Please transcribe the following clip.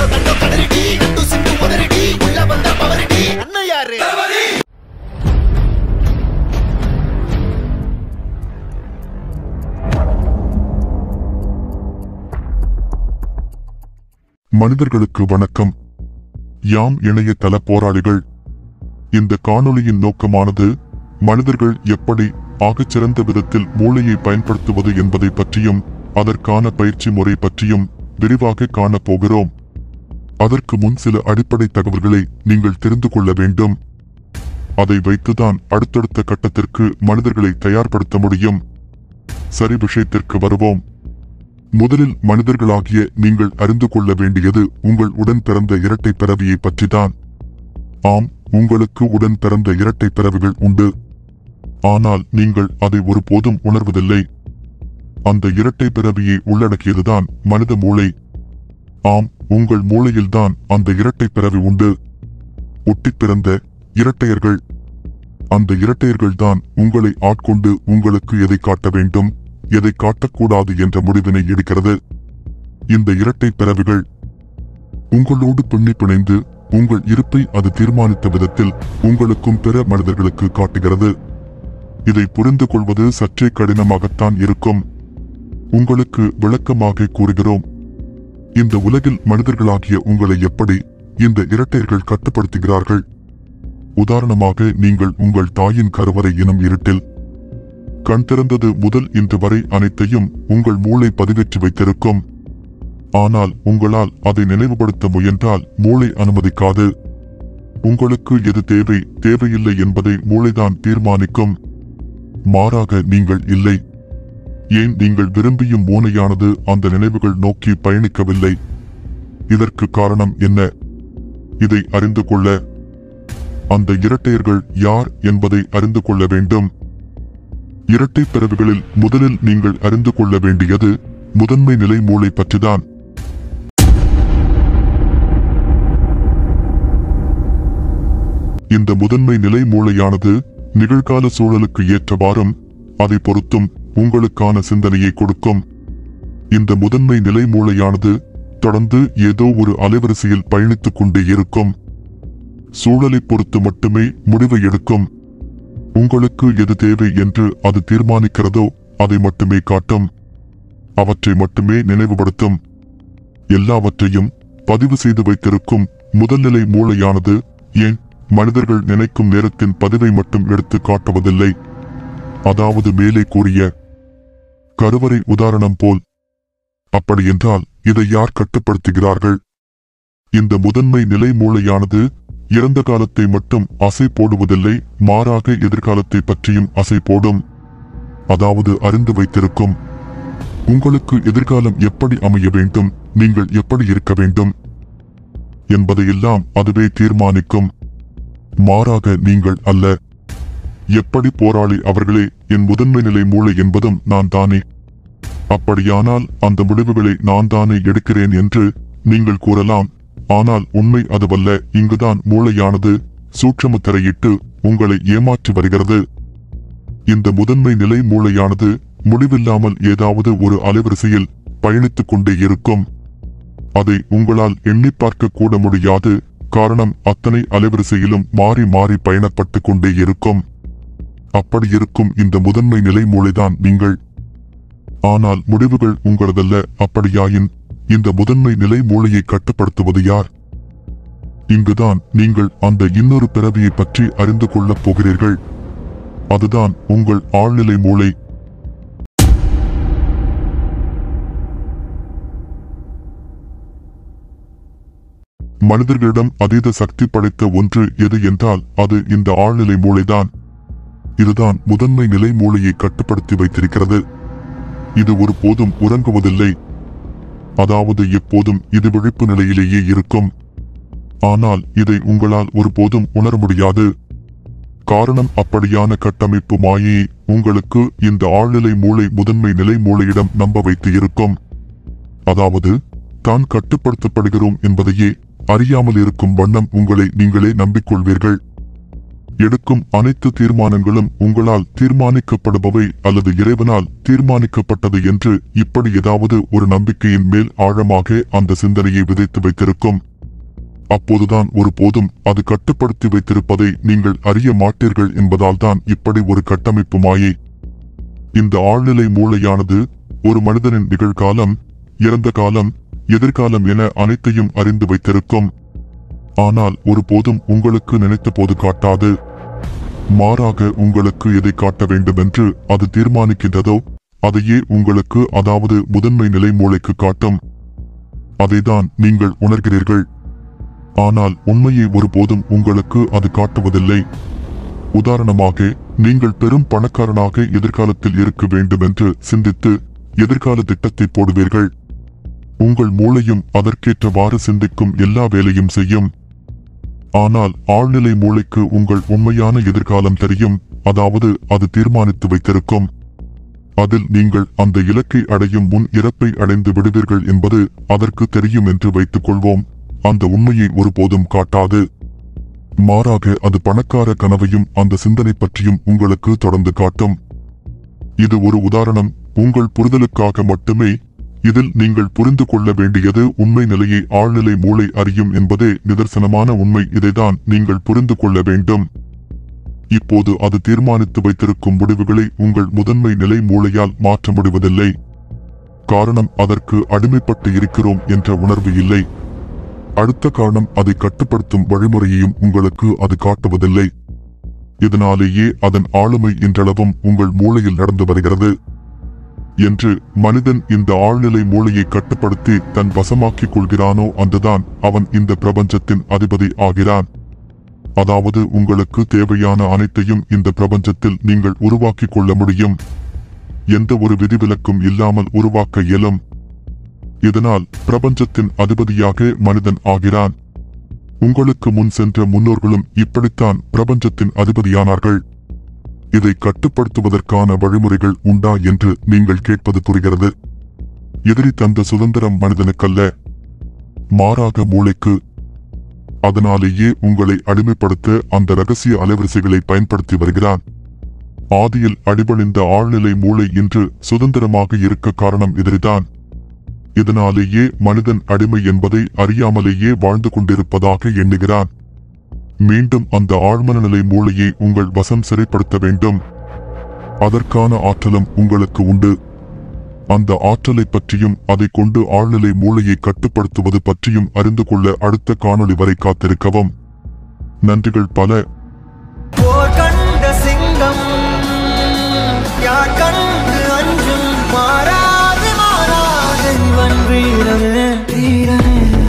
கண்டோ கண்டோ கதறிடி நட்டு சிந்து உதறிடி உள்ள வந்த பவரிடி அண்ணன் யாரு மனிதர்களுக்கு வணக்கம் யாம் இணையதள போராளிகள் இந்த காணொளியின் நோக்கமானது மனிதர்கள் எப்படி ஆகச்சிறந்த விதத்தில் மூளையை பயன்படுத்துவது என்பதை பற்றியும் அதற்கான பயிற்சி முறை பற்றியும் விரிவாக காணப் போகிறோம் அதற்கு முன் சில அடிப்படை தகவல்களை நீங்கள் தெரிந்து கொள்ள வேண்டும் அதை வைத்துதான் அடுத்தடுத்த கட்டத்திற்கு மனிதர்களை தயார்படுத்த முடியும் சரி விஷயத்திற்கு வருவோம் முதலில் மனிதர்களாகிய நீங்கள் அறிந்து கொள்ள வேண்டியது உங்கள் உடன் பிறந்த இரட்டை பிறவியை பற்றிதான் ஆம் உங்களுக்கு உடன் பிறந்த இரட்டை பிறவிகள் உண்டு ஆனால் நீங்கள் அதை ஒருபோதும் உணர்வதில்லை அந்த இரட்டை பிறவியை உள்ளடக்கியதுதான் மனித மூளை ஆம் உங்கள் மூளையில்தான் அந்த இரட்டை பிறவி உண்டு ஒட்டிப் பிறந்த இரட்டையர்கள் அந்த இரட்டையர்கள்தான் உங்களை ஆட்கொண்டு உங்களுக்கு எதை காட்ட வேண்டும் எதை காட்டக்கூடாது என்ற முடிவினை எடுக்கிறது இந்த இரட்டை பிறவிகள் உங்களோடு பின்னி பிணைந்து உங்கள் இருப்பை அது தீர்மானித்த விதத்தில் உங்களுக்கும் பிற மனிதர்களுக்கு காட்டுகிறது இதை புரிந்து கொள்வது சற்றே கடினமாகத்தான் இருக்கும் உங்களுக்கு விளக்கமாக கூறுகிறோம் இந்த உலகில் மனிதர்களாகிய உங்களை எப்படி இந்த இரட்டையர்கள் கட்டுப்படுத்துகிறார்கள் உதாரணமாக நீங்கள் உங்கள் தாயின் கருவறை எனும் இருட்டில் கண் திறந்தது முதல் இன்று வரை அனைத்தையும் உங்கள் மூளை பதிவேற்றி வைத்திருக்கும் ஆனால் உங்களால் அதை நினைவுபடுத்த முயன்றால் மூளை அனுமதிக்காது உங்களுக்கு எது தேவை தேவையில்லை என்பதை மூளைதான் தீர்மானிக்கும் மாறாக நீங்கள் இல்லை ஏன் நீங்கள் விரும்பியும் மூளையானது அந்த நினைவுகள் நோக்கி பயணிக்கவில்லை இதற்கு காரணம் என்ன இதை அறிந்து கொள்ள அந்த இரட்டையர்கள் யார் என்பதை அறிந்து கொள்ள வேண்டும் இரட்டை பிறவிகளில் முதலில் நீங்கள் அறிந்து கொள்ள வேண்டியது முதன்மை நிலை மூளை பற்றிதான் இந்த முதன்மை நிலை மூளையானது நிகழ்கால சூழலுக்கு ஏற்றவாறும் அதை பொறுத்தும் உங்களுக்கான சிந்தனையை கொடுக்கும் இந்த முதன்மை நிலை மூளையானது தொடர்ந்து ஏதோ ஒரு அலைவரிசையில் பயணித்துக் கொண்டே இருக்கும் சூழலை பொறுத்து மட்டுமே முடிவை எடுக்கும் உங்களுக்கு எது தேவை என்று அது தீர்மானிக்கிறதோ அதை மட்டுமே காட்டும் அவற்றை மட்டுமே நினைவுபடுத்தும் எல்லாவற்றையும் பதிவு செய்து வைத்திருக்கும் முதல்நிலை மூளையானது ஏன் மனிதர்கள் நினைக்கும் நேரத்தின் பதிவை மட்டும் எடுத்து காட்டுவதில்லை அதாவது மேலே கூறிய கருவறை உதாரணம் போல் அப்படியென்றால் இதை யார் கட்டுப்படுத்துகிறார்கள் இந்த முதன்மை நிலை மூளையானது இறந்த காலத்தை மட்டும் அசை போடுவதில்லை மாறாக எதிர்காலத்தை பற்றியும் அசை போடும் அதாவது அறிந்து வைத்திருக்கும் உங்களுக்கு எதிர்காலம் எப்படி அமைய வேண்டும் நீங்கள் எப்படி இருக்க வேண்டும் என்பதையெல்லாம் அதுவே தீர்மானிக்கும் மாறாக நீங்கள் அல்ல எப்படி போராளி அவர்களே என் முதன்மை நிலை மூளை என்பதும் நான் தானே அப்படியானால் அந்த முடிவுகளை நான் தானே எடுக்கிறேன் என்று நீங்கள் கூறலாம் ஆனால் உண்மை அதுவல்ல இங்குதான் மூளையானது சூட்சம திரையிட்டு உங்களை ஏமாற்றி வருகிறது இந்த முதன்மை நிலை மூளையானது முடிவில்லாமல் ஏதாவது ஒரு அலைவரிசையில் பயணித்துக் கொண்டே இருக்கும் அதை உங்களால் எண்ணி பார்க்க கூட முடியாது காரணம் அத்தனை அலைவரிசையிலும் மாறி மாறி பயணப்பட்டு கொண்டே இருக்கும் அப்படி இருக்கும் இந்த முதன்மை நிலை மூளைதான் நீங்கள் ஆனால் முடிவுகள் உங்களதல்ல அப்படியாயின் இந்த முதன்மை நிலை மூளையை கட்டுப்படுத்துவது யார் இங்குதான் நீங்கள் அந்த இன்னொரு பிறவியை பற்றி அறிந்து கொள்ளப் போகிறீர்கள் அதுதான் உங்கள் ஆழ்நிலை மூளை மனிதர்களிடம் அதீத சக்தி படைத்த ஒன்று எது என்றால் அது இந்த ஆழ்நிலை மூளைதான் இதுதான் முதன்மை நிலை மூளையை கட்டுப்படுத்தி வைத்திருக்கிறது இது ஒருபோதும் உறங்குவதில்லை அதாவது எப்போதும் இது விழிப்பு நிலையிலேயே இருக்கும் ஆனால் இதை உங்களால் ஒருபோதும் உணர முடியாது காரணம் அப்படியான கட்டமைப்பு மாயையை உங்களுக்கு இந்த ஆழ்நிலை மூளை முதன்மை நிலை மூளையிடம் நம்ப வைத்து இருக்கும் அதாவது தான் கட்டுப்படுத்தப்படுகிறோம் என்பதையே அறியாமல் இருக்கும் வண்ணம் உங்களை நீங்களே நம்பிக்கொள்வீர்கள் எடுக்கும் அனைத்து தீர்மானங்களும் உங்களால் தீர்மானிக்கப்படுபவை அல்லது இறைவனால் தீர்மானிக்கப்பட்டது என்று இப்படி ஏதாவது ஒரு நம்பிக்கையின் மேல் ஆழமாக அந்த சிந்தனையை விதைத்து வைத்திருக்கும் அப்போதுதான் ஒருபோதும் அது கட்டுப்படுத்தி வைத்திருப்பதை நீங்கள் அறிய மாட்டீர்கள் என்பதால்தான் இப்படி ஒரு கட்டமைப்பு மாயை இந்த ஆழ்நிலை மூளையானது ஒரு மனிதனின் நிகழ்காலம் இறந்த காலம் எதிர்காலம் என அனைத்தையும் அறிந்து வைத்திருக்கும் ஆனால் ஒருபோதும் உங்களுக்கு நினைத்த போது காட்டாது மாறாக உங்களுக்கு எதை காட்ட வேண்டும் என்று அது தீர்மானிக்கின்றதோ அதையே உங்களுக்கு அதாவது முதன்மை நிலை மூளைக்கு காட்டும் அதைதான் நீங்கள் உணர்கிறீர்கள் ஆனால் உண்மையை ஒருபோதும் உங்களுக்கு அது காட்டுவதில்லை உதாரணமாக நீங்கள் பெரும் பணக்காரனாக எதிர்காலத்தில் இருக்க வேண்டும் என்று சிந்தித்து எதிர்கால திட்டத்தை போடுவீர்கள் உங்கள் மூளையும் அதற்கேற்றவாறு சிந்திக்கும் எல்லா வேலையும் செய்யும் ஆனால் ஆழ்நிலை மூளைக்கு உங்கள் உண்மையான எதிர்காலம் தெரியும் அதாவது அது தீர்மானித்து வைத்திருக்கும் அதில் நீங்கள் அந்த இலக்கை அடையும் முன் இறப்பை அடைந்து விடுவீர்கள் என்பது அதற்கு தெரியும் என்று வைத்துக் கொள்வோம் அந்த உண்மையை ஒருபோதும் காட்டாது மாறாக அது பணக்கார கனவையும் அந்த சிந்தனை பற்றியும் உங்களுக்கு தொடர்ந்து காட்டும் இது ஒரு உதாரணம் உங்கள் புரிதலுக்காக மட்டுமே இதில் நீங்கள் புரிந்து கொள்ள வேண்டியது உண்மை நிலையை ஆழ்நிலை மூளை அறியும் என்பதே நிதர்சனமான உண்மை இதைதான் நீங்கள் புரிந்து கொள்ள வேண்டும் இப்போது அது தீர்மானித்து வைத்திருக்கும் முடிவுகளை உங்கள் முதன்மை நிலை மூளையால் மாற்ற முடிவதில்லை காரணம் அதற்கு அடிமைப்பட்டு இருக்கிறோம் என்ற உணர்வு இல்லை அடுத்த காரணம் அதை கட்டுப்படுத்தும் வழிமுறையையும் உங்களுக்கு அது காட்டுவதில்லை இதனாலேயே அதன் ஆளுமை இன்றளவும் உங்கள் மூளையில் நடந்து வருகிறது என்று மனிதன் இந்த ஆழ்நிலை மூளையை கட்டுப்படுத்தி தன் வசமாக்கிக் கொள்கிறானோ அன்றுதான் அவன் இந்த பிரபஞ்சத்தின் அதிபதி ஆகிறான் அதாவது உங்களுக்கு தேவையான அனைத்தையும் இந்த பிரபஞ்சத்தில் நீங்கள் உருவாக்கிக் கொள்ள முடியும் எந்த ஒரு விதிவிலக்கும் இல்லாமல் உருவாக்க இயலும் இதனால் பிரபஞ்சத்தின் அதிபதியாக மனிதன் ஆகிறான் உங்களுக்கு முன் சென்ற முன்னோர்களும் இப்படித்தான் பிரபஞ்சத்தின் அதிபதியானார்கள் இதை கட்டுப்படுத்துவதற்கான வழிமுறைகள் உண்டா என்று நீங்கள் கேட்பது புரிகிறது எதிரி தந்த சுதந்திரம் மனிதனுக்கல்ல மாறாக மூளைக்கு அதனாலேயே உங்களை அடிமைப்படுத்த அந்த ரகசிய அலைவரிசைகளை பயன்படுத்தி வருகிறான் ஆதியில் அடிபணிந்த ஆழ்நிலை மூளை இன்று சுதந்திரமாக இருக்க காரணம் எதிரிதான் இதனாலேயே மனிதன் அடிமை என்பதை அறியாமலேயே வாழ்ந்து கொண்டிருப்பதாக எண்ணுகிறான் மீண்டும் அந்த ஆழ்மனநிலை மூளையை உங்கள் வசம் சிறைப்படுத்த வேண்டும் அதற்கான ஆற்றலும் உங்களுக்கு உண்டு அந்த ஆற்றலை பற்றியும் அதை கொண்டு ஆழ்நிலை மூளையை கட்டுப்படுத்துவது பற்றியும் அறிந்து கொள்ள அடுத்த காணொளி வரை காத்திருக்கவும் நன்றிகள் பல போர்க்க